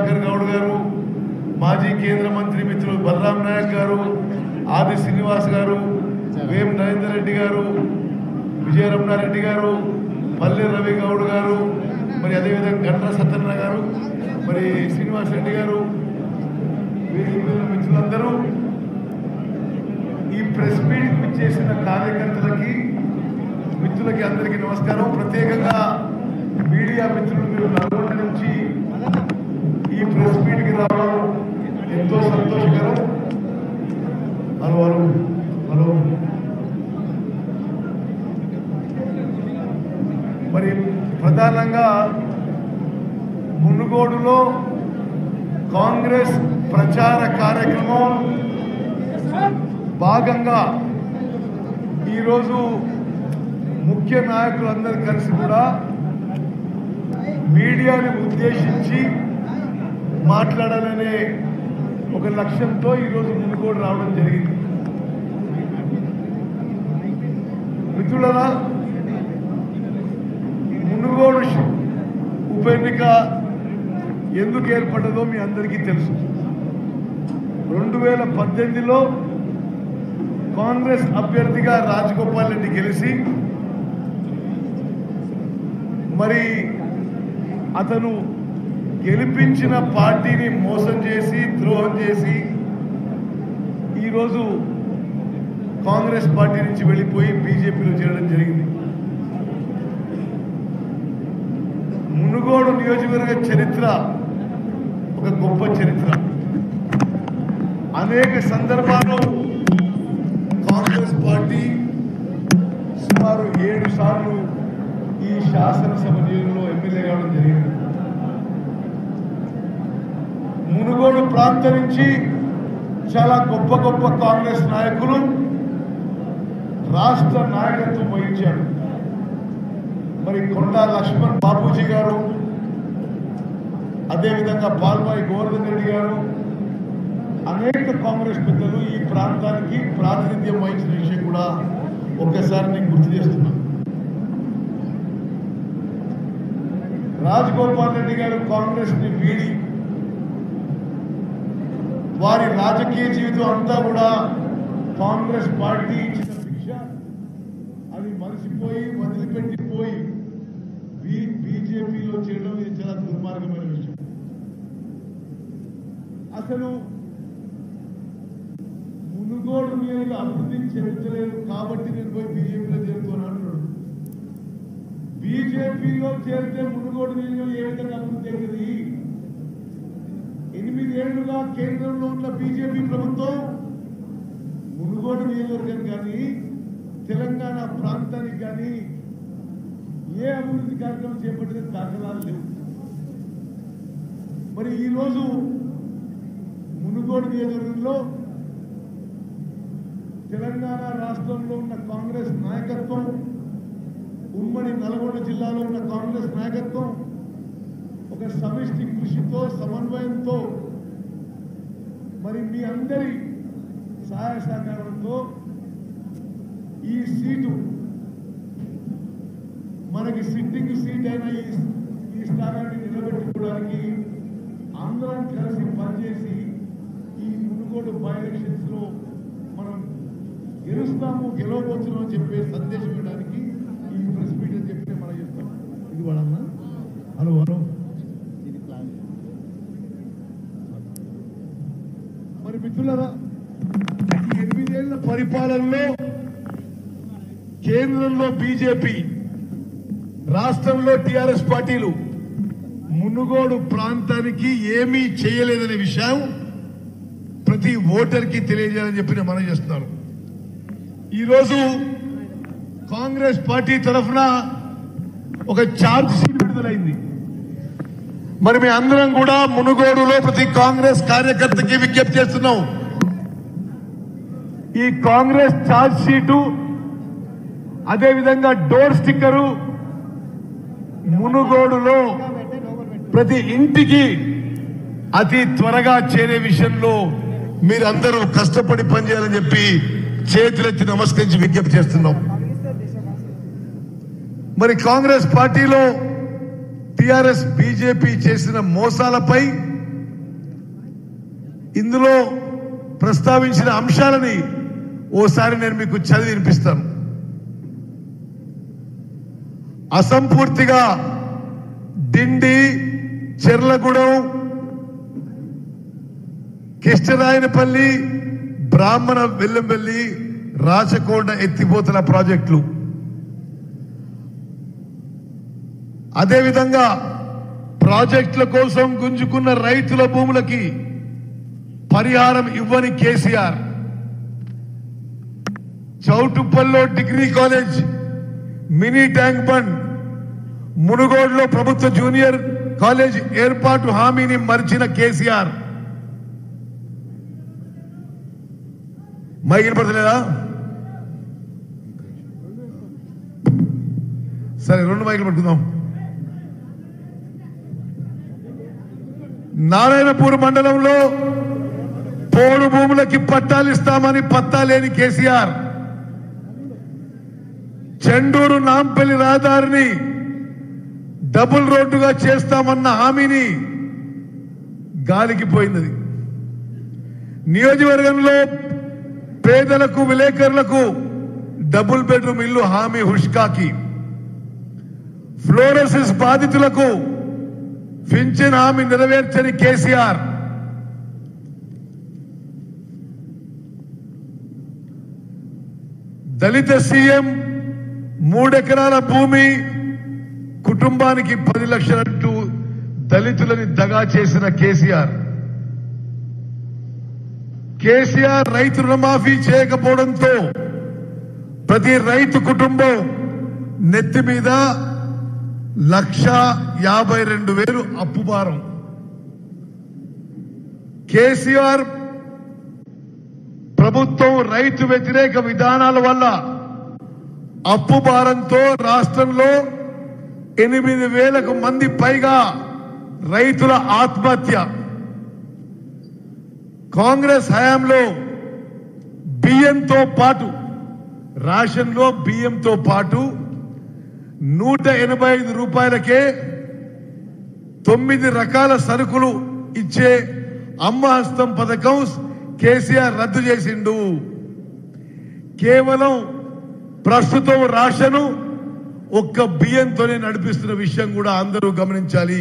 ప్రభాకర్ గౌడ్ గారు మాజీ కేంద్ర మంత్రి మిత్రులు బలరాం నాయక్ గారు ఆది శ్రీనివాస్ గారు వేం నరేందర్ రెడ్డి గారు విజయరమణారెడ్డి గారు పల్లె రవి గౌడ్ గారు మరి అదేవిధంగా గంట్ర సత్యనారాయణ గారు మరి శ్రీనివాస్ రెడ్డి గారు వేదిక మీద ఉన్న మిత్రులందరూ ఈ ప్రెస్ మీట్ చేసిన కార్యకర్తలకి మిత్రులకి అందరికీ నమస్కారం ప్రత్యేకంగా మీడియా మిత్రులు మీరు నల్గొండ నుంచి ఈ ప్రెస్ మీట్కి రావడం ఎంతో సంతోషకరం హలో హలో హలో మరి ప్రధానంగా మునుగోడులో కాంగ్రెస్ ప్రచార కార్యక్రమం భాగంగా ఈరోజు ముఖ్య నాయకులందరూ కలిసి కూడా మీడియాని ఉద్దేశించి మాట్లాడాలనే ఒక లక్ష్యంతో ఈరోజు మునుగోడు రావడం జరిగింది మిత్రులరా మునుగోడు ష- ఉప ఎన్నిక ఎందుకు ఏర్పడ్డదో మీ అందరికీ తెలుసు రెండు వేల పద్దెనిమిదిలో కాంగ్రెస్ అభ్యర్థిగా రాజగోపాల్ రెడ్డి గెలిచి మరి అతను గెలిపించిన పార్టీని మోసం చేసి ద్రోహం చేసి ఈరోజు కాంగ్రెస్ పార్టీ నుంచి వెళ్ళిపోయి బీజేపీలో చేరడం జరిగింది మునుగోడు నియోజకవర్గ చరిత్ర ఒక గొప్ప చరిత్ర అనేక సందర్భాల్లో కాంగ్రెస్ పార్టీ సుమారు ఏడు సార్లు ఈ శాసనసభ నియోజకవర్గంలో ఎమ్మెల్యే కావడం జరిగింది మునుగోడు ప్రాంతం నుంచి చాలా గొప్ప గొప్ప కాంగ్రెస్ నాయకులు రాష్ట్ర నాయకత్వం వహించారు మరి కొండా లక్ష్మణ్ బాబూజీ గారు అదేవిధంగా పాల్వాయి గోవర్ధన్ రెడ్డి గారు అనేక కాంగ్రెస్ పెద్దలు ఈ ప్రాంతానికి ప్రాతినిధ్యం వహించిన విషయం కూడా ఒక్కసారి నేను గుర్తు చేస్తున్నాను రాజగోపాల్ రెడ్డి గారు కాంగ్రెస్ ని వీడి వారి రాజకీయ జీవితం అంతా కూడా కాంగ్రెస్ పార్టీ ఇచ్చిన భిక్ష అది మరిచిపోయి వదిలిపెట్టిపోయి బీ- బీజేపీలో చేయడం ఇది చాలా దుర్మార్గమైన విషయం అసలు మునుగోడు నేను అభివృద్ధి చెందలేదు కాబట్టి నేను పోయి బీజేపీలో చేరుతున్నాను అంటున్నాడు బీజేపీలో చేరితే మునుగోడు నియోజకవర్గం ఏ విధంగా అభివృద్ధి అవుతుంది ఎనిమిదేళ్లుగా కేంద్రంలో ఉన్న బీజేపీ ప్రభుత్వం మునుగోడు నియోజకవర్గం కానీ తెలంగాణ ప్రాంతానికి కానీ ఏ అభివృద్ధి కార్యక్రమం చేపట్టిన దాఖలాలు లేవు మరి ఈరోజు మునుగోడు నియోజకవర్గంలో తెలంగాణ రాష్ట్రంలో ఉన్న కాంగ్రెస్ నాయకత్వం ఉమ్మడి నల్గొండ జిల్లాలో ఉన్న కాంగ్రెస్ నాయకత్వం ఒక సమిష్టి కృషితో సమన్వయంతో మరి మీ అందరి సహాయ సహకారంతో ఈ సీటు మనకి సిట్టింగ్ సీట్ అయిన ఈ ఈ స్థానాన్ని నిలబెట్టుకోవడానికి అందరం కలిసి పనిచేసి ఈ మునుగోడు బై ఎలక్షన్స్ లో మనం గెలుస్తాము గెలవబోతున్నాం అని చెప్పే సందేశం ఇవ్వడానికి ఈ ప్రెస్ మీట్ అని చెప్పి మనం చెప్తాం ఇది వాడన్నా హలో హలో మరి మిత్రులరా ఈ ఎనిమిదేళ్ల పరిపాలనలో కేంద్రంలో బీజేపీ రాష్ట్రంలో టిఆర్ఎస్ పార్టీలు మునుగోడు ప్రాంతానికి ఏమీ చేయలేదనే విషయం ప్రతి ఓటర్కి తెలియజేయాలని చెప్పి నేను మనం చేస్తున్నాను ఈరోజు కాంగ్రెస్ పార్టీ తరఫున ఒక ఛార్జ్ షీట్ విడుదలైంది మరి మీ అందరం కూడా మునుగోడులో ప్రతి కాంగ్రెస్ కార్యకర్తకి విజ్ఞప్తి చేస్తున్నాం ఈ కాంగ్రెస్ ఛార్జ్ షీటు అదేవిధంగా డోర్ స్టిక్కరు మునుగోడులో ప్రతి ఇంటికి అతి త్వరగా చేరే విషయంలో మీరందరూ కష్టపడి పనిచేయాలని చెప్పి చేతులెత్తి నమస్కరించి విజ్ఞప్తి చేస్తున్నాం మరి కాంగ్రెస్ పార్టీలో టిఆర్ఎస్ బీజేపీ చేసిన మోసాలపై ఇందులో ప్రస్తావించిన అంశాలని ఓసారి నేను మీకు చదివి వినిపిస్తాను అసంపూర్తిగా డిండి చెర్లగూడెం కిష్టరాయనపల్లి బ్రాహ్మణ వెల్లంపల్లి రాచకొండ ఎత్తిపోతల ప్రాజెక్టులు అదేవిధంగా ప్రాజెక్టుల కోసం గుంజుకున్న రైతుల భూములకి పరిహారం ఇవ్వని కేసీఆర్ చౌటుప్పల్లో degree college mini tank bund మునుగోడులో ప్రభుత్వ జూనియర్ కాలేజ్ ఏర్పాటు హామీని మరిచిన కేసీఆర్ మైకిల్ పడతలేదా సరే రెండు మైకులు పట్టుకుందాం నారాయణపూర్ మండలంలో పోడు భూములకి పట్టాలు ఇస్తామని పత్తా లేని కేసీఆర్ చెండూరు నాంపల్లి రహదారిని డబుల్ రోడ్డుగా చేస్తామన్న హామీని గాలికి పోయినది నియోజకవర్గంలో పేదలకు విలేకరులకు డబుల్ బెడ్రూమ్ ఇల్లు హామీ హుష్కాకి ఫ్లోరోసిస్ బాధితులకు పింఛన్ హామీ నెరవేర్చని కేసీఆర్ దళిత సీఎం మూడెకరాల భూమి కుటుంబానికి పది లక్షలంటూ దళితులని దగా చేసిన కేసీఆర్ కేసీఆర్ రైతు రుణమాఫీ చేయకపోవడంతో ప్రతి రైతు కుటుంబం నెత్తి మీద లక్ష యాభై రెండు వేలు అప్పు భారం కేసీఆర్ ప్రభుత్వం రైతు వ్యతిరేక విధానాల వల్ల అప్పు భారంతో రాష్ట్రంలో ఎనిమిది వేలకు మంది పైగా రైతుల ఆత్మహత్య కాంగ్రెస్ హయాంలో బియ్యంతో పాటు రేషన్లో బియ్యంతో పాటు నూట ఎనభై ఐదు రూపాయలకే తొమ్మిది రకాల సరుకులు ఇచ్చే అమ్మ హస్తం పథకం కేసీఆర్ రద్దు చేసిండు కేవలం ప్రస్తుతం రాషను ఒక్క బియ్యంతోనే నడిపిస్తున్న విషయం కూడా అందరూ గమనించాలి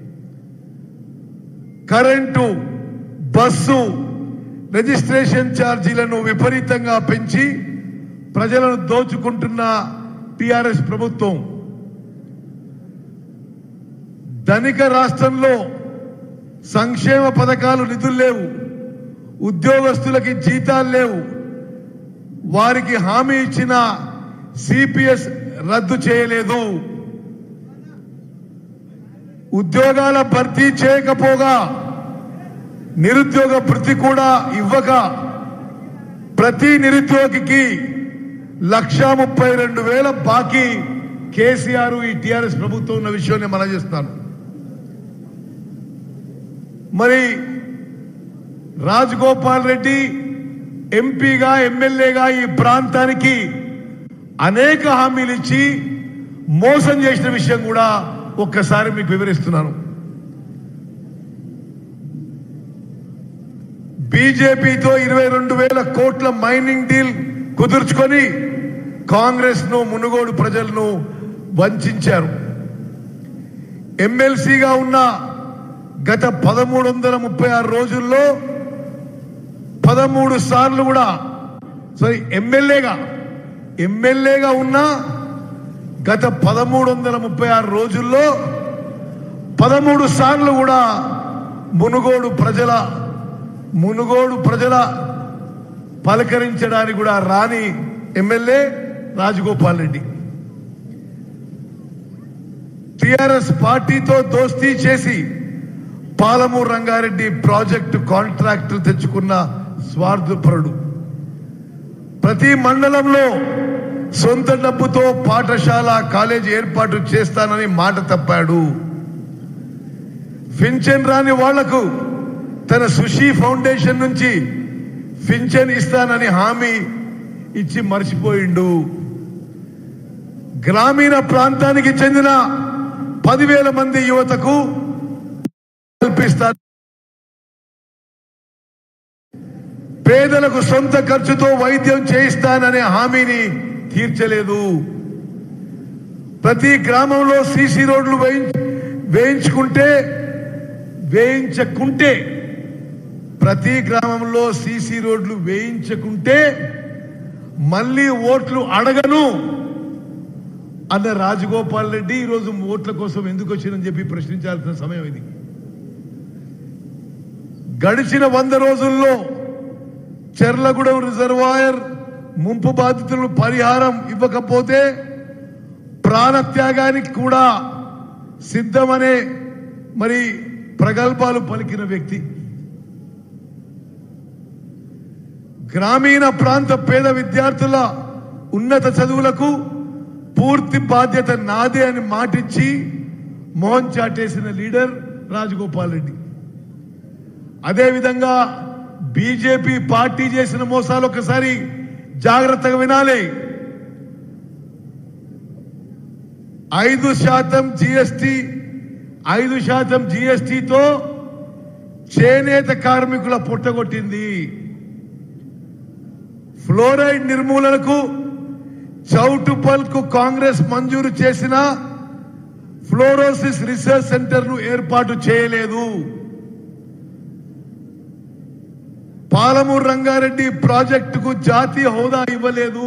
కరెంటు బస్సు రిజిస్ట్రేషన్ ఛార్జీలను విపరీతంగా పెంచి ప్రజలను దోచుకుంటున్న టిఆర్ఎస్ ప్రభుత్వం ధనిక రాష్ట్రంలో సంక్షేమ పథకాలు నిధులు లేవు ఉద్యోగస్తులకి జీతాలు లేవు వారికి హామీ ఇచ్చిన సిపిఎస్ రద్దు చేయలేదు ఉద్యోగాల భర్తీ చేయకపోగా నిరుద్యోగ భృతి కూడా ఇవ్వక ప్రతి నిరుద్యోగికి లక్షా ముప్పై రెండు వేల బాకీ కేసీఆర్ ఈ టిఆర్ఎస్ ప్రభుత్వం ఉన్న విషయాన్ని మనం చేస్తాను మరి రాజగోపాల్ రెడ్డి ఎంపీగా ఎమ్మెల్యేగా ఈ ప్రాంతానికి అనేక హామీలు ఇచ్చి మోసం చేసిన విషయం కూడా ఒక్కసారి మీకు వివరిస్తున్నాను బీజేపీతో ఇరవై రెండు వేల కోట్ల మైనింగ్ డీల్ కుదుర్చుకొని కాంగ్రెస్ ను మునుగోడు ప్రజలను వంచారు ఎమ్మెల్సీగా ఉన్న గత పదమూడు వందల ముప్పై ఆరు రోజుల్లో పదమూడు సార్లు కూడా సారీ ఎమ్మెల్యేగా ఎమ్మెల్యేగా ఉన్న గత పదమూడు వందల ముప్పై ఆరు రోజుల్లో పదమూడు సార్లు కూడా మునుగోడు ప్రజల మునుగోడు ప్రజల పలకరించడానికి కూడా రాని ఎమ్మెల్యే రాజగోపాల్ రెడ్డి టిఆర్ఎస్ పార్టీతో దోస్తీ చేసి పాలమూరు రంగారెడ్డి ప్రాజెక్టు కాంట్రాక్టు తెచ్చుకున్న స్వార్థపరుడు ప్రతి మండలంలో సొంత డబ్బుతో పాఠశాల కాలేజీ ఏర్పాటు చేస్తానని మాట తప్పాడు పింఛన్ రాని వాళ్లకు తన సుషి ఫౌండేషన్ నుంచి పింఛన్ ఇస్తానని హామీ ఇచ్చి మర్చిపోయిండు గ్రామీణ ప్రాంతానికి చెందిన పదివేల మంది యువతకు కల్పిస్తారు పేదలకు సొంత ఖర్చుతో వైద్యం చేయిస్తాననే హామీని తీర్చలేదు ప్రతి గ్రామంలో సీసీ రోడ్లు వేయించ వేయించుకుంటే వేయించకుంటే ప్రతి గ్రామంలో సీసీ రోడ్లు వేయించకుంటే మళ్ళీ ఓట్లు అడగను అన్న రాజగోపాల్ రెడ్డి ఈరోజు ఓట్ల కోసం ఎందుకు వచ్చిందని చెప్పి ప్రశ్నించాల్సిన సమయం ఇది గడిచిన వంద రోజుల్లో చెర్లగూడెం రిజర్వాయర్ ముంపు బాధితులకు పరిహారం ఇవ్వకపోతే ప్రాణత్యాగానికి కూడా సిద్ధమనే మరి ప్రగల్భాలు పలికిన వ్యక్తి గ్రామీణ ప్రాంత పేద విద్యార్థుల ఉన్నత చదువులకు పూర్తి బాధ్యత నాదే అని మాటిచ్చి మోహన్ చాటేసిన లీడర్ రాజగోపాల్ రెడ్డి అదేవిధంగా బీజేపీ పార్టీ చేసిన మోసాలు ఒకసారి జాగ్రత్తగా వినాలి ఐదు శాతం జిఎస్టి ఐదు శాతం జిఎస్టితో చేనేత కార్మికుల పుట్టగొట్టింది ఫ్లోరైడ్ నిర్మూలనకు చౌటుపల్కు కాంగ్రెస్ మంజూరు చేసిన ఫ్లోరోసిస్ రీసెర్చ్ సెంటర్ ను ఏర్పాటు చేయలేదు పాలమూరు రంగారెడ్డి ప్రాజెక్టుకు జాతీయ హోదా ఇవ్వలేదు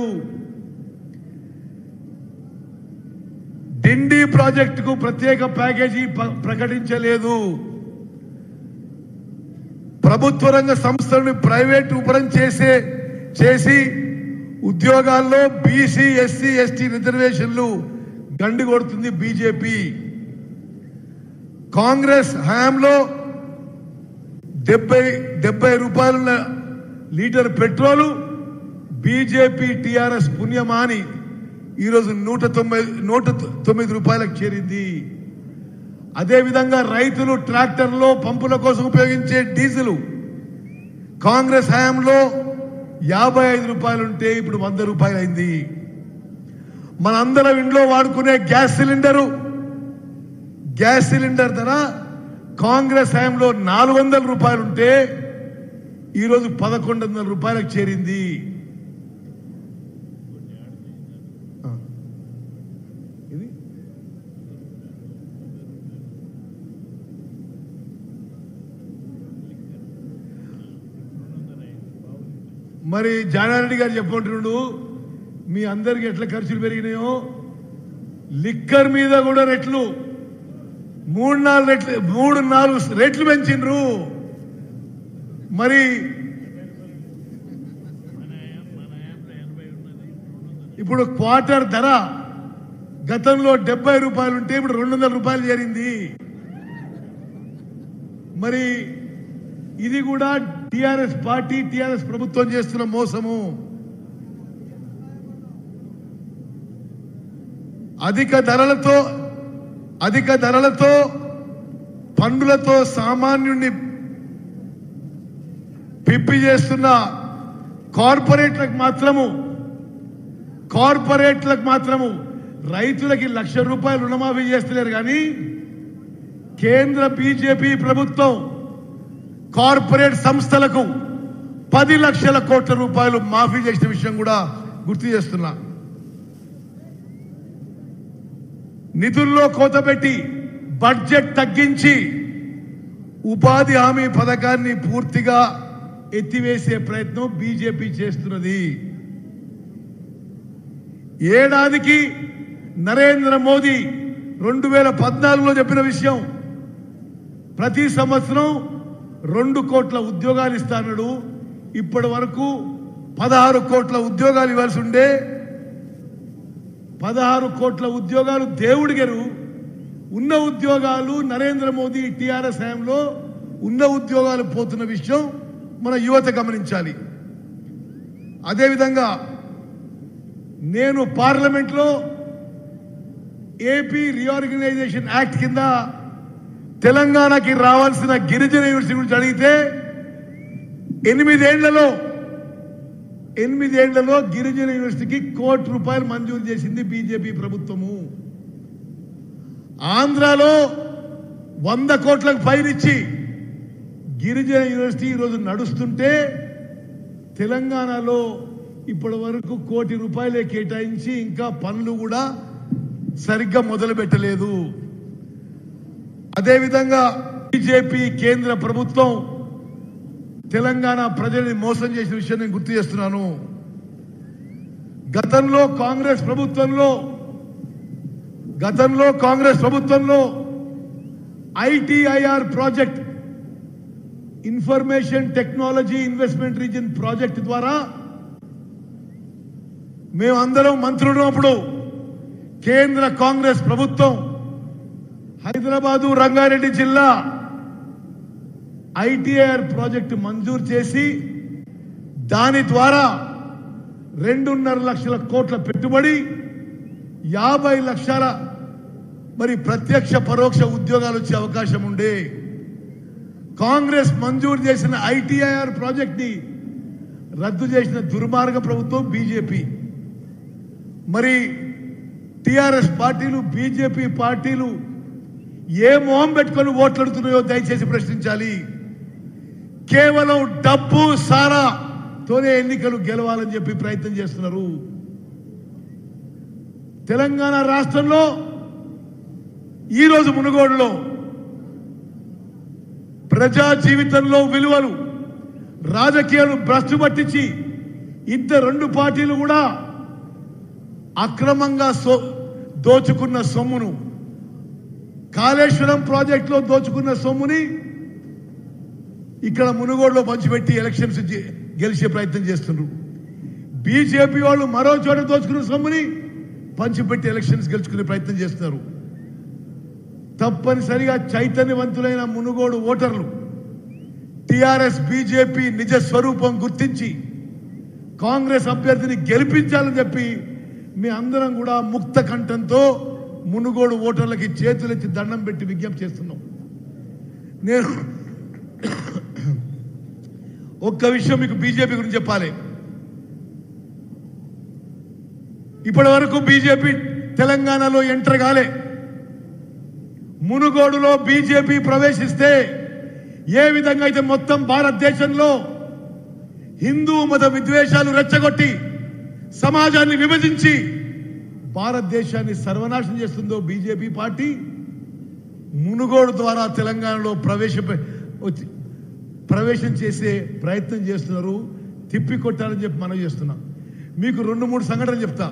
డిండి ప్రాజెక్టుకు ప్రత్యేక ప్యాకేజీ ప- ప్రకటించలేదు ప్రభుత్వ రంగ సంస్థలను ప్రైవేట్ ఉపరం చేసే చేసి ఉద్యోగాల్లో బీసీ ఎస్సీ ఎస్టీ రిజర్వేషన్లు గండి కొడుతుంది బీజేపీ కాంగ్రెస్ హయాంలో డెబ్బై డెబ్బై రూపాయల లీటర్ పెట్రోలు బీజేపీ టిఆర్ఎస్ పుణ్యమాని ఈరోజు నూట తొంభై నూట తొమ్మిది రూపాయలకు చేరింది అదేవిధంగా రైతులు ట్రాక్టర్లో పంపుల కోసం ఉపయోగించే డీజిల్ కాంగ్రెస్ హయాంలో యాభై ఐదు రూపాయలు ఉంటే ఇప్పుడు వంద రూపాయలు అయింది మనందరం ఇంట్లో వాడుకునే గ్యాస్ సిలిండరు గ్యాస్ సిలిండర్ ధర కాంగ్రెస్ హయాంలో నాలుగు వందల రూపాయలు ఉంటే ఈరోజు పదకొండు వందల రూపాయలకు చేరింది ఆ. ఇది మరి జానారెడ్డి గారు చెప్పంటున్నాడు మీ అందరికి ఎట్లా ఖర్చులు పెరిగినాయో లిక్కర్ మీద కూడా రెట్లు మూడు నాలుగు రెట్లు మూడు నాలుగు రెట్లు పెంచిండ్రు మరి ఇప్పుడు క్వార్టర్ ధర గతంలో డెబ్బై రూపాయలు ఉంటే ఇప్పుడు రెండు వందల రూపాయలు చేరింది మరి ఇది కూడా టిఆర్ఎస్ పార్టీ టిఆర్ఎస్ ప్రభుత్వం చేస్తున్న మోసము అధిక ధరలతో అధిక ధరలతో పండులతో సామాన్యుణ్ణి పిప్పి చేస్తున్న కార్పొరేట్లకు మాత్రము కార్పొరేట్లకు మాత్రము రైతులకి లక్ష రూపాయలు రుణమాఫీ చేస్తలేరు కానీ కేంద్ర బీజేపీ ప్రభుత్వం కార్పొరేట్ సంస్థలకు పది లక్షల కోట్ల రూపాయలు మాఫీ చేసిన విషయం కూడా గుర్తు చేస్తున్నా నిధుల్లో కోత పెట్టి బడ్జెట్ తగ్గించి ఉపాధి హామీ పథకాన్ని పూర్తిగా ఎత్తివేసే ప్రయత్నం బీజేపీ చేస్తున్నది ఏడాదికి నరేంద్ర మోదీ రెండు వేల పద్నాలుగులో చెప్పిన విషయం ప్రతి సంవత్సరం రెండు కోట్ల ఉద్యోగాలు ఇస్తాడు ఇప్పటి వరకు పదహారు కోట్ల ఉద్యోగాలు ఇవ్వాల్సి ఉండే పదహారు కోట్ల ఉద్యోగాలు దేవుడిగరు ఉన్న ఉద్యోగాలు నరేంద్ర మోదీ టిఆర్ఎస్ హయాంలో ఉన్న ఉద్యోగాలు పోతున్న విషయం మన యువత గమనించాలి అదేవిధంగా నేను పార్లమెంట్లో ఏపీ రీఆర్గనైజేషన్ యాక్ట్ కింద తెలంగాణకి రావాల్సిన గిరిజన యూనివర్సిటీ గురించి అడిగితే ఎనిమిదేళ్లలో ఎనిమిదేళ్లలో గిరిజన యూనివర్సిటీకి కోటి రూపాయలు మంజూరు చేసింది బీజేపీ ప్రభుత్వము ఆంధ్రాలో వంద కోట్లకు పైనిచ్చి గిరిజన యూనివర్సిటీ ఈరోజు నడుస్తుంటే తెలంగాణలో ఇప్పటి వరకు కోటి రూపాయలే కేటాయించి ఇంకా పనులు కూడా సరిగ్గా మొదలు పెట్టలేదు అదేవిధంగా బీజేపీ కేంద్ర ప్రభుత్వం తెలంగాణ ప్రజల్ని మోసం చేసిన విషయం నేను గుర్తు చేస్తున్నాను గతంలో కాంగ్రెస్ ప్రభుత్వంలో గతంలో కాంగ్రెస్ ప్రభుత్వంలో ITIR project information technology investment region project ద్వారా మేమందరం మంత్రులు ఉన్నప్పుడు కేంద్ర కాంగ్రెస్ ప్రభుత్వం హైదరాబాదు రంగారెడ్డి జిల్లా ఐటీఐఆర్ ప్రాజెక్టు మంజూరు చేసి దాని ద్వారా రెండున్నర లక్షల కోట్ల పెట్టుబడి యాభై లక్షల మరి ప్రత్యక్ష పరోక్ష ఉద్యోగాలు వచ్చే అవకాశం ఉండే కాంగ్రెస్ మంజూరు చేసిన ఐటీఐఆర్ ప్రాజెక్ట్ ని రద్దు చేసిన దుర్మార్గ ప్రభుత్వం బీజేపీ మరి టిఆర్ఎస్ పార్టీలు బీజేపీ పార్టీలు ఏ మొహం పెట్టుకొని ఓట్లడుతున్నాయో దయచేసి ప్రశ్నించాలి కేవలం డబ్బు సారా తోనే ఎన్నికలు గెలవాలని చెప్పి ప్రయత్నం చేస్తున్నారు తెలంగాణ రాష్ట్రంలో ఈరోజు మునుగోడులో ప్రజా జీవితంలో విలువలు రాజకీయాలు భ్రష్టు పట్టించి ఇద్దరు రెండు పార్టీలు కూడా అక్రమంగా సో దోచుకున్న సొమ్మును కాళేశ్వరం ప్రాజెక్టులో దోచుకున్న సొమ్ముని ఇక్కడ మునుగోడులో పంచిపెట్టి ఎలక్షన్స్ జె- గెలిచే ప్రయత్నం చేస్తున్నారు బీజేపీ వాళ్ళు మరో చోట దోచుకున్న సొమ్ముని పంచిపెట్టి ఎలక్షన్స్ గెలుచుకునే ప్రయత్నం చేస్తున్నారు తప్పనిసరిగా చైతన్యవంతులైన మునుగోడు ఓటర్లు టిఆర్ఎస్ బీజేపీ నిజ స్వరూపం గుర్తించి కాంగ్రెస్ అభ్యర్థిని గెలిపించాలని చెప్పి మీ అందరం కూడా ముక్త కంఠంతో మునుగోడు ఓటర్లకి చేతులెత్తి దండం పెట్టి విజ్ఞప్తి చేస్తున్నాం నేను ఒక్క విషయం మీకు బీజేపీ గురించి చెప్పాలి ఇప్పటి వరకు బీజేపీ తెలంగాణలో ఎంటర్ కాలే మునుగోడులో బీజేపీ ప్రవేశిస్తే ఏ విధంగా అయితే మొత్తం భారతదేశంలో హిందూ మత విద్వేషాలు రెచ్చగొట్టి సమాజాన్ని విభజించి భారతదేశాన్ని సర్వనాశనం చేస్తుందో బీజేపీ పార్టీ మునుగోడు ద్వారా తెలంగాణలో ప్రవేశ వచ్చి ప్రవేశం చేసే ప్రయత్నం చేస్తున్నారు తిప్పి కొట్టాలని చెప్పి మనం చేస్తున్నాం మీకు రెండు మూడు సంఘటనలు చెప్తా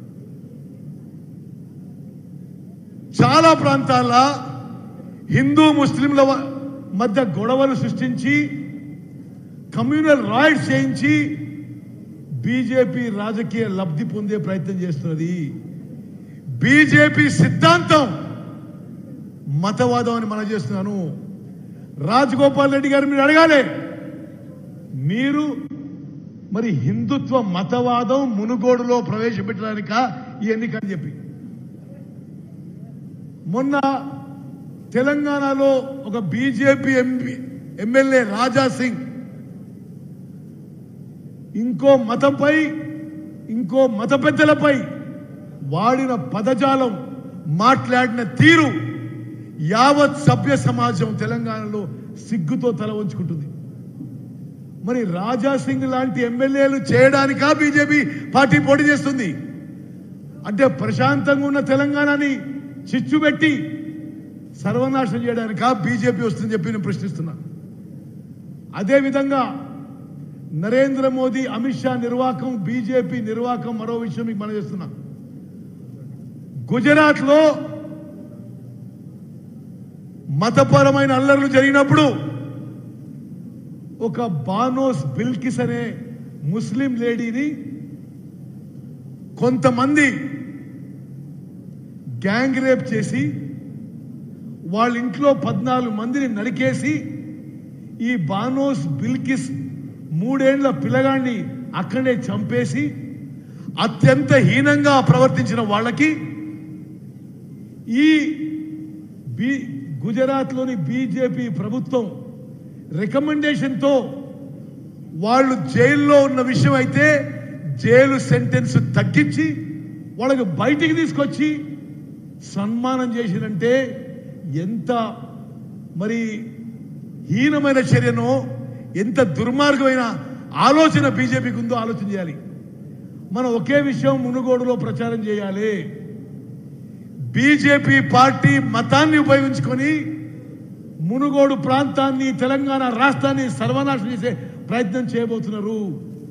చాలా ప్రాంతాల్లో హిందూ ముస్లింల వ- మధ్య గొడవలు సృష్టించి కమ్యూనల్ రాయిట్స్ చేయించి బీజేపీ రాజకీయ లబ్ధి పొందే ప్రయత్నం చేస్తున్నది బీజేపీ సిద్ధాంతం మతవాదం అని మనం చేస్తున్నాను రాజగోపాల్ రెడ్డి గారు మీరు అడగాలి మీరు మరి హిందుత్వ మతవాదం మునుగోడులో ప్రవేశపెట్టడానిక ఈ ఎన్నిక అని చెప్పి మొన్న తెలంగాణలో ఒక BJP MP MLA Raja Singh ఇంకో మతంపై ఇంకో మత పెద్దలపై వాడిన పదజాలం మాట్లాడిన తీరు యావత్ సభ్య సమాజం తెలంగాణలో సిగ్గుతో తల వంచుకుంటుంది మరి రాజా సింగ్ లాంటి ఎమ్మెల్యేలు చేయడానికా బీజేపీ పార్టీ పోటీ చేస్తుంది అంటే ప్రశాంతంగా ఉన్న తెలంగాణని చిచ్చు పెట్టి సర్వనాశనం చేయడానికా బీజేపీ వస్తుందని చెప్పి నేను ప్రశ్నిస్తున్నా అదేవిధంగా నరేంద్ర మోదీ అమిత్ షా నిర్వాకం బీజేపీ నిర్వాకం మరో విషయం మీకు మనం చేస్తున్నా గుజరాత్ లో మతపరమైన అల్లర్లు జరిగినప్పుడు ఒక బానోస్ బిల్కిస్ అనే ముస్లిం లేడీని కొంతమంది గ్యాంగ్ రేప్ చేసి వాళ్ళ ఇంట్లో పద్నాలుగు మందిని నరికేసి ఈ బానోస్ బిల్కిస్ మూడేళ్ల పిల్లగాన్ని అక్కడే చంపేసి అత్యంత హీనంగా ప్రవర్తించిన వాళ్ళకి ఈ బి గుజరాత్లోని బీజేపీ ప్రభుత్వం రికమెండేషన్తో వాళ్ళు జైల్లో ఉన్న విషయం అయితే జైలు సెంటెన్స్ తగ్గించి వాళ్ళకి బయటికి తీసుకొచ్చి సన్మానం చేసినంటే ఎంత మరి హీనమైన చర్యనో ఎంత దుర్మార్గమైన ఆలోచన బీజేపీకి ఉందో ఆలోచన చేయాలి మనం ఒకే విషయం మునుగోడులో ప్రచారం చేయాలి బీజేపీ పార్టీ మతాన్ని ఉపయోగించుకొని మునుగోడు ప్రాంతాన్ని తెలంగాణ రాష్ట్రాన్ని సర్వనాశనం చేసే ప్రయత్నం చేయబోతున్నారు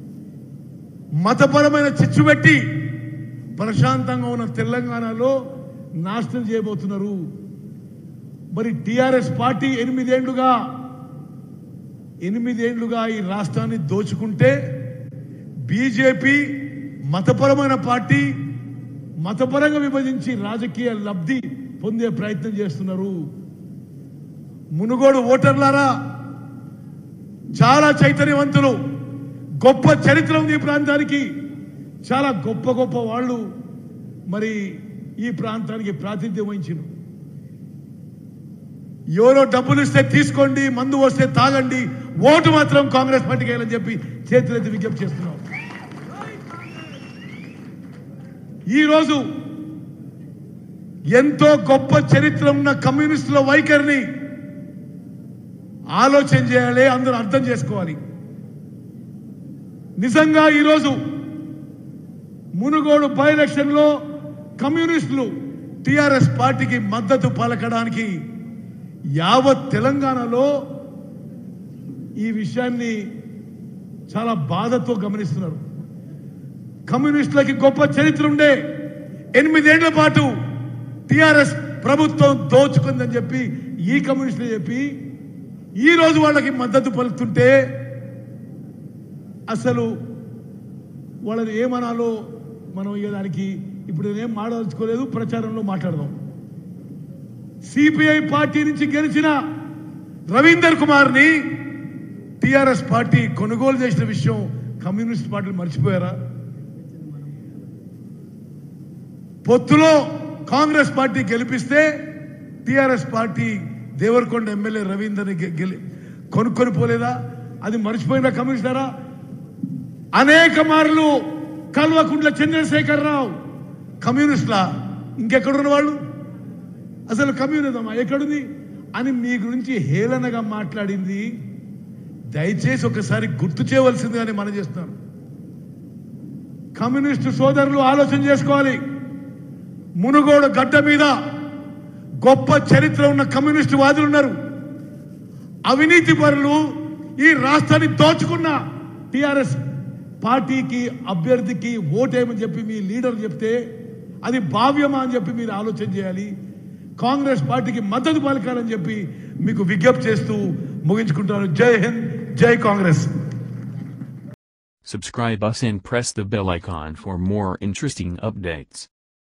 మతపరమైన చిచ్చు పెట్టి ప్రశాంతంగా ఉన్న తెలంగాణలో నాశనం చేయబోతున్నారు మరి టిఆర్ఎస్ పార్టీ ఎనిమిదేండ్లుగా ఎనిమిదేండ్లుగా ఈ రాష్ట్రాన్ని దోచుకుంటే బీజేపీ మతపరమైన పార్టీ మతపరంగా విభజించి రాజకీయ లబ్ధి పొందే ప్రయత్నం చేస్తున్నారు మునుగోడు ఓటర్లారా చాలా చైతన్యవంతులు గొప్ప చరిత్ర ఉంది ఈ ప్రాంతానికి చాలా గొప్ప గొప్ప వాళ్ళు మరి ఈ ప్రాంతానికి ప్రాతినిధ్యం వహించారు ఎవరో డబ్బులు ఇస్తే తీసుకోండి మందు వస్తే తాగండి ఓటు మాత్రం కాంగ్రెస్ పార్టీకి వేయాలని చెప్పి చేతులెత్తి విజ్ఞప్తి చేస్తున్నాం ఈరోజు ఎంతో గొప్ప చరిత్ర ఉన్న కమ్యూనిస్టుల వైఖరిని ఆలోచన చేయాలి అందరూ అర్థం చేసుకోవాలి నిజంగా ఈరోజు మునుగోడు బై ఎలక్షన్లో కమ్యూనిస్టులు టిఆర్ఎస్ పార్టీకి మద్దతు పలకడానికి యావత్ తెలంగాణలో ఈ విషయాన్ని చాలా బాధతో గమనిస్తున్నారు కమ్యూనిస్టులకి గొప్ప చరిత్ర ఉండే ఎనిమిదేళ్ల పాటు టిఆర్ఎస్ ప్రభుత్వం దోచుకుందని చెప్పి ఈ కమ్యూనిస్టులు చెప్పి ఈ రోజు వాళ్ళకి మద్దతు పలుకుతుంటే అసలు వాళ్ళని ఏమనాలో మనం ఇక దానికి ఇప్పుడు నేనేం మాట్లాడుకోలేదు ప్రచారంలో మాట్లాడదాం సిపిఐ పార్టీ నుంచి గెలిచిన రవీందర్ కుమార్ని టిఆర్ఎస్ పార్టీ కొనుగోలు చేసిన విషయం కమ్యూనిస్ట్ పార్టీలు మర్చిపోయారా పొత్తులో కాంగ్రెస్ పార్టీ గెలిపిస్తే టిఆర్ఎస్ పార్టీ దేవరకొండ ఎమ్మెల్యే రవీందర్ని గె- గెలి కొనుక్కొని పోలేదా అది మర్చిపోయిన కమిషనరా అనేక మార్లు కల్వకుంట్ల చంద్రశేఖరరావు కమ్యూనిస్టులా ఇంకెక్కడున్న వాళ్ళు అసలు కమ్యూనిజమా ఎక్కడుంది అని మీ గురించి హేళనగా మాట్లాడింది దయచేసి ఒకసారి గుర్తు చేయవలసిందిగానే మనం చేస్తున్నాను కమ్యూనిస్టు సోదరులు ఆలోచన చేసుకోవాలి మునుగోడు గడ్డ మీద గొప్ప చరిత్ర ఉన్న కమ్యూనిస్టు వాదులు ఉన్నారు అవినీతి పరులు ఈ రాష్ట్రాన్ని దోచుకున్న టిఆర్ఎస్ పార్టీకి అభ్యర్థికి ఓటేయమని చెప్పి మీ లీడర్ చెప్తే అది భావ్యమా అని చెప్పి మీరు ఆలోచన చేయాలి కాంగ్రెస్ పార్టీకి మద్దతు పలకాలని చెప్పి మీకు విజ్ఞప్తి చేస్తూ ముగించుకుంటాను జై హింద్ జై Congress Subscribe us and press the bell icon for more interesting updates.